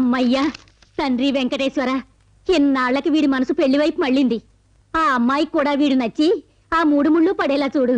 అమ్మయ్యా తండ్రి వెంకటేశ్వర ఎన్నాళ్లకి వీడి మనసు పెళ్లి వైపు మళ్ళింది ఆ అమ్మాయికి కూడా వీడు నచ్చి ఆ మూడు ముళ్ళు పడేలా చూడు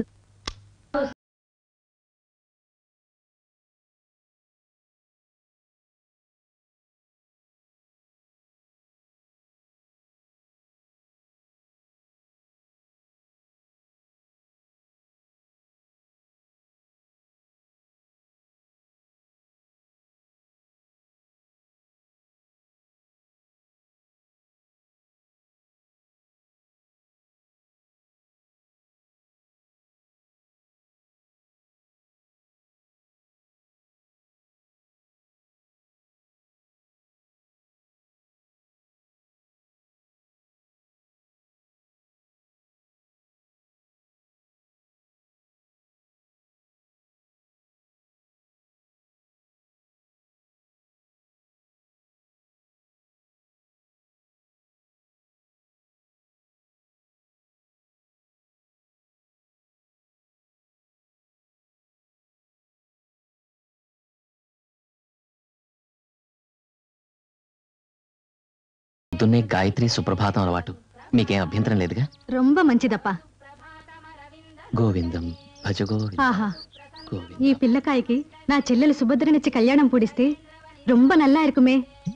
పొద్దున్నే గాయత్రి సుప్రభాతం అలవాటు మీకేం అభ్యంతరం లేదుగా రొంబ మంచిదప్పా గోవిందం భజ గోవిందం ఆహా గోవిందం ఈ పిల్లకాయకి నా చెల్లెలు సుభద్రనిచ్చి కళ్యాణం పూడిస్తే రొంబ నల్లా இருக்குமே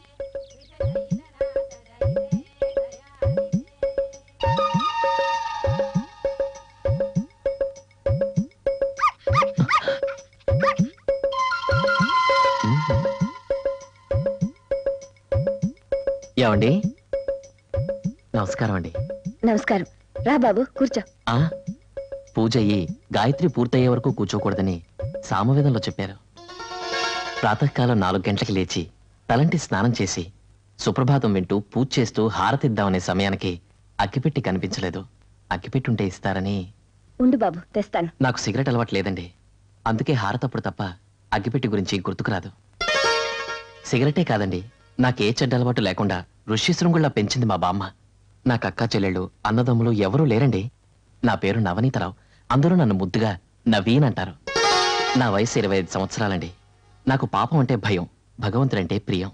ఏమండి నమస్కారం అండి నమస్కారం రా బాబు కూర్చో ఆ పూజ అయ్యి గాయత్రి పూర్తయ్యే వరకు కూర్చోకూడదని సామవేదంలో చెప్పారు ప్రాతకాలం నాలుగు గంటలకి లేచి తలంటి స్నానం చేసి సుప్రభాతం వింటూ పూజ చేస్తూ హారతిద్దామనే సమయానికి అగ్గిపెట్టి కనిపించలేదు అగ్గిపెట్టి ఉంటే ఇస్తారని ఉండు బాబు తెస్తాను నాకు సిగరెట్ అలవాటు లేదండి అందుకే హారతప్పుడు తప్ప అగ్గిపెట్టి గురించి గుర్తుకురాదు సిగరెటే కాదండి నాకే చెడ్డ అలవాటు లేకుండా ఋష్యశృంగుల్లా పెంచింది మా బామ్మ నాకు అక్క చెల్లెళ్ళు అన్నదమ్ములు ఎవరూ లేరండి నా పేరు నవనీతరావు అందరూ నన్ను ముద్దుగా నవీన్ అంటారు నా వయసు ఇరవై ఐదు సంవత్సరాలండి నాకు పాపం అంటే భయం భగవంతుడంటే ప్రియం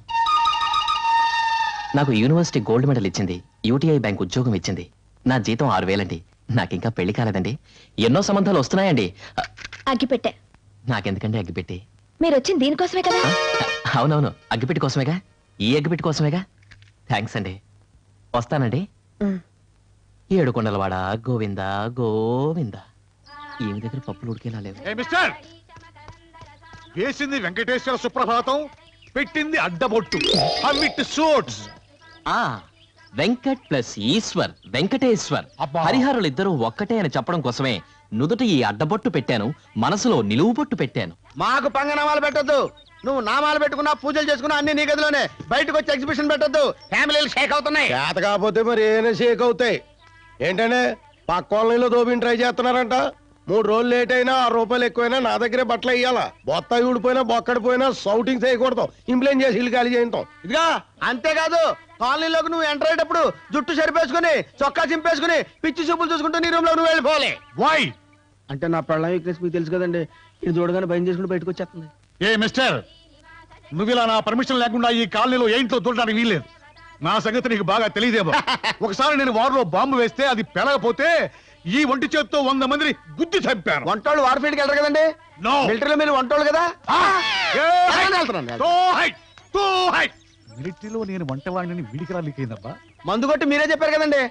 నాకు యూనివర్సిటీ గోల్డ్ మెడల్ ఇచ్చింది యూటీఐ బ్యాంక్ ఉద్యోగం ఇచ్చింది నా జీతం ఆరు వేలండి నాకింకా పెళ్లి కాలేదండి ఎన్నో సంబంధాలు వస్తున్నాయండి అ, అగ్గిపెట్టె నాకెందుకండి అగ్గిపెట్టి మీరు వచ్చింది దీనికోసమే కదా ఆ, అవునవును అగ్గిపెట్టి కోసమేగా ఈ అగ్గిపెట్టి కోసమేగా థ్యాంక్స్ అండి వస్తానండి ఉమ్. ఏడు కొండలవాడ గోవింద గోవింద ఏమి దగ్గర పప్పులు ఉడికేలా లేవు ఏ మిస్టర్ వేసింది వెంకటేశ్వర సుప్రభాతం పెట్టింది అడ్డబొట్టు అవిట్ సూట్స్ ఆ వెంకట్ ప్లస్ ఈశ్వర్ వెంకటేశ్వర్ అబ్బా. హరిహరులు ఇద్దరు ఒక్కటే అని చెప్పడం కోసమే నుదుట ఈ అడ్డబొట్టు పెట్టాను మనసులో నిలువు బొట్టు పెట్టాను మాకు పంగనామాలు పెట్టొద్దు నువ్వు నామాలు పెట్టుకున్నా పూజలు చేసుకున్నా అన్ని నీ గదిలోనే బయటకు వచ్చి ఎగ్జిబిషన్ పెట్టొద్దు ఫ్యామిలీలు షేక్ అవుతున్నాయి చేత కాకపోతే మరి ఏమైనా షేక్ అవుతాయి ఏంటంటే పక్క కాలనీలో దోబిని ట్రై చేస్తున్నారంట మూడు రోజులు లేట్ అయినా ఆరు రూపాయలు ఎక్కువైనా నా దగ్గరే బట్టలు ఇయ్యాలా బొత్త ఊడిపోయినా బొక్కడిపోయినా సౌటింగ్ చేయకూడదు ఇంప్లైన్ చేసి ఇల్లు ఖాళీ చేయంతాం ఇదిగా అంతేకాదు కాలనీలోకి నువ్వు ఎంటర్ అయ్యేటప్పుడు జుట్టు సరిపేసుకుని చొక్కా చింపేసుకుని పిచ్చి చూపులు చూసుకుంటూ నీ రూమ్ లో నువ్వు వెళ్ళిపోవాలి వై అంటే నా పెళ్ళం వీక్నెస్ మీకు తెలుసు కదండి ఇది చూడగానే భయం చేసుకుని బయటకు వచ్చేస్తుంది ఏ మిస్టర్ నువ్వు ఇలా నా పర్మిషన్ లేకుండా ఈ కాలనీలో ఏంట్లో దూరడానికి వీల్లేదు నా సంగతి నీకు బాగా తెలియదేమో ఒకసారి నేను వారిలో బాంబు వేస్తే అది పెరగపోతే ఈ ఒంటి చేత్తో వంద మందిని గుద్ది చంపాను వంటోళ్ళు వార్ఫీల్డ్కి వెళ్ళరు కదండి No. మిలిటరీలో మీరు వంటోళ్ళు కదా ఆ! ఏ హై! వెళ్తున్నాను, వెళ్తున్నాను. తో హై! తో హై! మిలిటరీలో నేను వంటవాడిని వీడికి రాలికైందబ్బా మందు కొట్టి మీరే చెప్పారు కదండి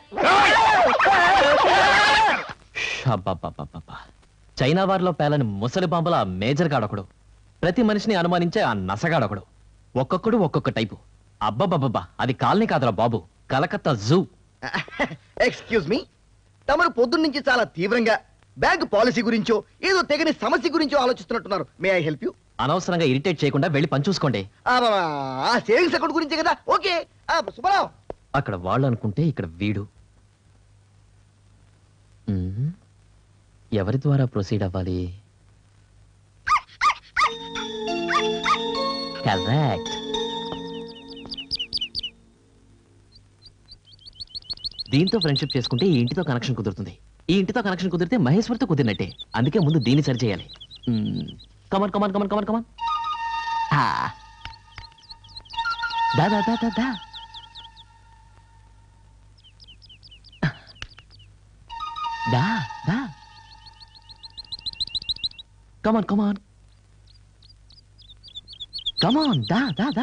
అబ్బబ్బబ్బబ్బబ్బా. చైనా వారిలో పేలని ముసలి బాంబల మేజర్ గాడొకడు ప్రతి మనిషిని అనుమానించే ఆ నసగాడొకడు ఒక్కొక్కడు ఒక్కొక్క టైపు అబ్బబ్బబ్బబ్బా అది కాలనీ కాదురా బాబు కలకత్తా జూ ఎక్స్క్యూజ్ మీ తమరు పొద్దున్న నుంచి చాలా తీవ్రంగా బ్యాంక్ పాలసీ గురించో ఏదో తెగని సమస్య గురించో ఆలోచిస్తున్నట్టున్నారు మే ఐ హెల్ప్ యూ అనవసరంగా ఇరిటేట్ చేయకుండా వెళ్ళి పని చూసుకోండి ఆ సేవింగ్స్ అకౌంట్ గురించే కదా ఓకే సుబ్బారావు అక్కడ వాళ్ళు అనుకుంటే ఇక్కడ వీడు మ్మ్. ఎవరి ద్వారా ప్రొసీడ్ అవ్వాలి కరెక్ట్ దీంతో ఫ్రెండ్షిప్ చేసుకుంటే ఈ ఇంటితో కనెక్షన్ కుదురుతుంది ఈ ఇంటితో కనెక్షన్ కుదిరితే మహేశ్వర్తో కుదిరినట్టే అందుకే ముందు దీన్ని సరి చేయాలి come on come on come on come on come on దా దా దా దా దా దా దా కమాన్ కమాన్ కమాన్ దా దా దా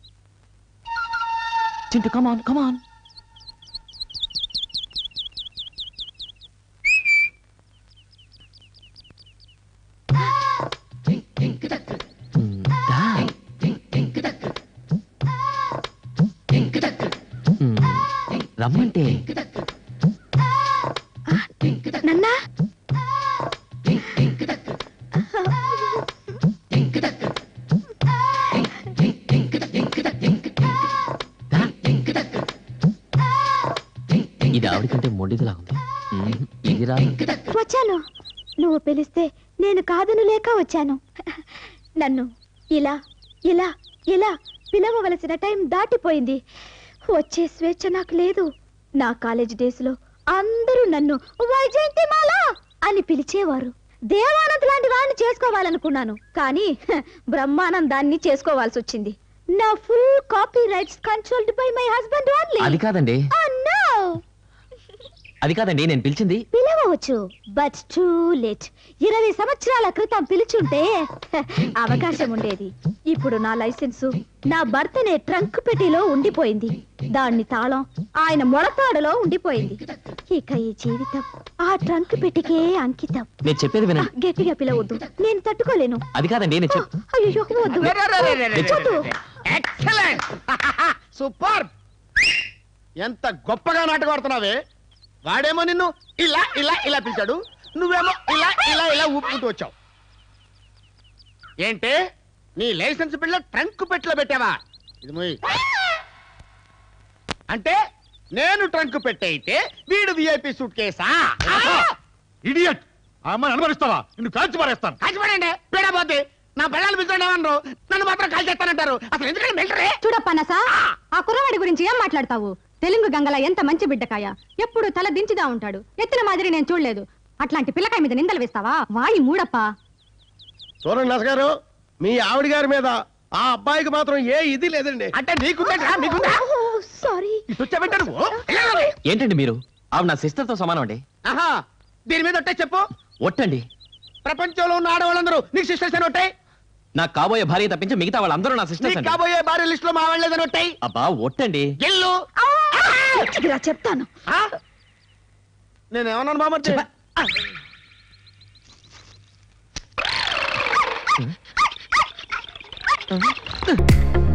చింటూ కమాన్ కమాన్ దా మ్మ్. రమ్మంటే నన్నా దా. ఇది ఆవిడ కంటే మొండిదిలా ఉంది మ్మ్. ఇది రాదు వచ్చాను నువ్వు పిలిస్తే నేను కాదను లేక వచ్చాను నన్ను ఇలా ఇలా ఇలా పిలవవలసిన టైం దాటిపోయింది వచ్చే స్వేచ్ఛ నాకు లేదు నా కాలేజ్ డేస్ లో అందరూ నన్ను వైజయంతిమాల అని పిలిచేవారు దేవానంద్ లాంటి వాడిని చేసుకోవాలనుకున్నాను కానీ హ, బ్రహ్మానందాన్ని చేసుకోవాల్సి వచ్చింది నా full copy rights controlled by my husband only అది కాదండి నో అది కాదండి నేను పిలిచింది పిలవచ్చు బట్ టూ లేట్ ఇరవై సంవత్సరాల క్రితం పిలుచుంటే హ, అవకాశం ఉండేది ఇప్పుడు నా లైసెన్సు నా భర్తనే ట్రంక్ పెట్టిలో ఉండిపోయింది దాన్ని తాళం ఆయన మొడతాడులో ఉండిపోయింది ఇక ఈ జీవితం ఆ ట్రంక్ పెట్టికే అంకితం నేను చెప్పేది ఆ, వినండి గట్టిగా పిలవద్దు నేను తట్టుకోలేను అది కాదండి నేను చెప్ అయ్యో వద్దు వద్దు. ఎక్సలెంట్ సూపర్ ఎంత గొప్పగా నాటకం ఆడుతున్నావే వాడేమో నిన్ను ఇలా ఇలా ఇలా పిలిచాడు నువ్వేమో ఇలా ఇలా ఇలా ఊపుకుంటూ వచ్చావు ఏంటి నీ లైసెన్స్ బిళ్ళ ట్రంక్ పెట్టిలో పెట్టావా ఇది మొయ్ అంటే నేను ట్రంక్ పెట్టయితే వీడు విఐపి సూట్ కేసా ఇడియట్ ఆ అమ్మాయిని అనుమతిస్తావా నిన్ను కాల్చి పారేస్తాను కాల్చిపడండి పీడబోద్ది నా పిల్లలు పిలుచుండే ఏమన్నారు నన్ను మాత్రం కాల్చేస్తానంటారు అసలు ఎందుకంటే మిలిటరీ చూడప్పనసా ఆ కుర్రవాడి గురించి ఏం మాట్లాడతావు తెలుగు గంగల ఎంత మంచి బిడ్డకాయ ఎప్పుడు తల దించిదా ఉంటాడు ఎత్తిన మాదిరి నేను చూడలేదు అట్లాంటి పిల్లకాయ మీద నిందలు వేస్తావా వాయి మూడప్ప చూడండి నసగారు మీ ఆవిడ గారి మీద ఆ అబ్బాయికి మాత్రం ఏ ఇది లేదండి అంటే నీకుందా నీకుందా ఓ, సారీ ఇటు వచ్చావంటే నువ్వు ఏంటండి మీరు ఆవిడ నా సిస్టర్తో సమానం అండి ఆహా దీని మీద ఒట్టే చెప్పు ఒట్టండి ప్రపంచంలో ఉన్న ఆడవాళ్ళందరూ నీకు సిస్టర్స్ అని ఒట్టాయి నాకు కాబోయే భార్య తప్పించి మిగతా వాళ్ళందరూ నా సిస్టర్స్ నీకు అండి కాబోయే భార్య లిస్ట్ లో మా వాళ్ళేదని ఒట్టాయి అబ్బా ఒట్టండి ఎల్లు ఇలా చెప్తాను ఆ? నేనేమన్నాను బామర్చి ఆ.